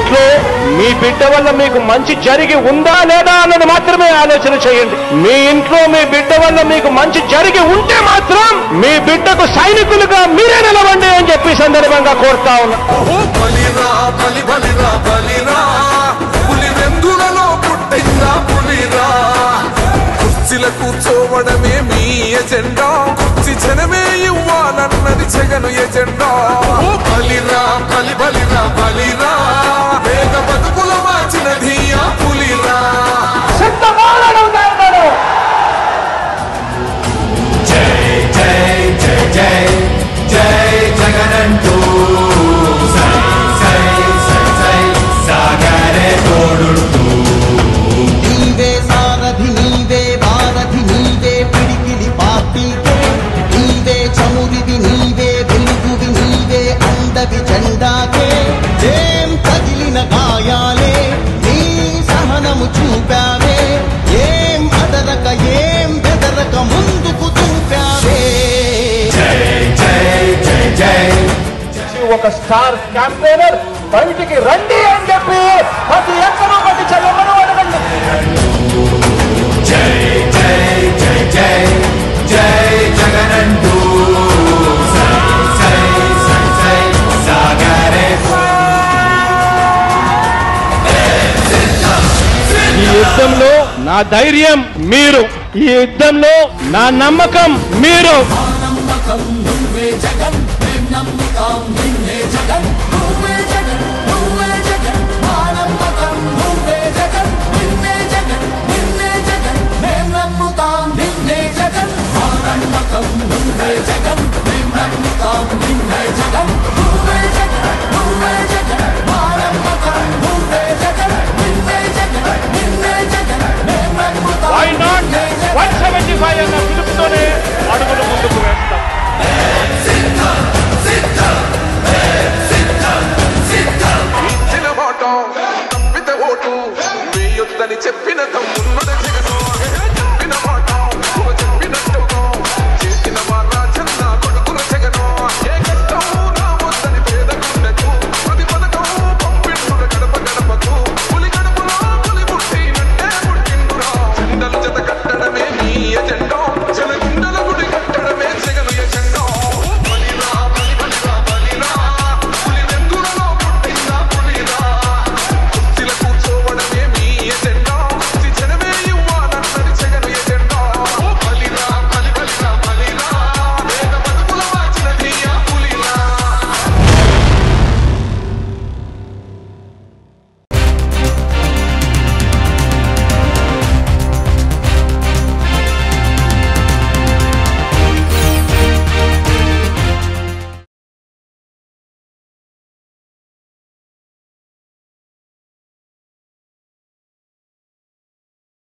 ఇంట్లో మీ బిడ్డ వల్ల మీకు మంచి జరిగి ఉందా లేదా అన్నది మాత్రమే ఆలోచన చేయండి మీ ఇంట్లో మీ బిడ్డ వల్ల మీకు మంచి జరిగి ఉంటే మాత్రం మీ బిడ్డకు సైనికులుగా మీరే నిలవండి అని చెప్పి ఈ సందర్భంగా కోరుతా ఉన్నా ఓ బలిరా బలి బలిరా బలిరా పులి వెందులలో పుట్టిందా పులిరా కుర్చీల కూర్చోవడమే మీ ఎజెండా కుర్చీ జనమే ఇవ్వాలన్నది జగను ఎజెండా ఓ బలిరా బలి బలిరా బలిరా వేగ బతుకుల మార్చినది ఆ పులిరా నీవే సారథి నీవే వారధి నీవే పిడికిలి పార్టీకే నీవే చమురివి నీవే వెలుగువి నీవే అండవి జెండాకే ఏం తగిలిన గాయాలే నీ సహనము చూపావే ఏం అదరక ఏం బెదరక ముందుకు చూపావే ఒక స్టార్ క్యాంపెయినర్ బయటికి రండి అని చెప్పి ప్రతి ఎక్కడో ప్రతి చదవను అడగండి ఈ యుద్ధంలో నా ధైర్యం మీరు ఈ యుద్ధంలో నా నమ్మకం మీరు నమ్మకం నువ్వే జగన్ మేం నమ్ముతాం నిన్ను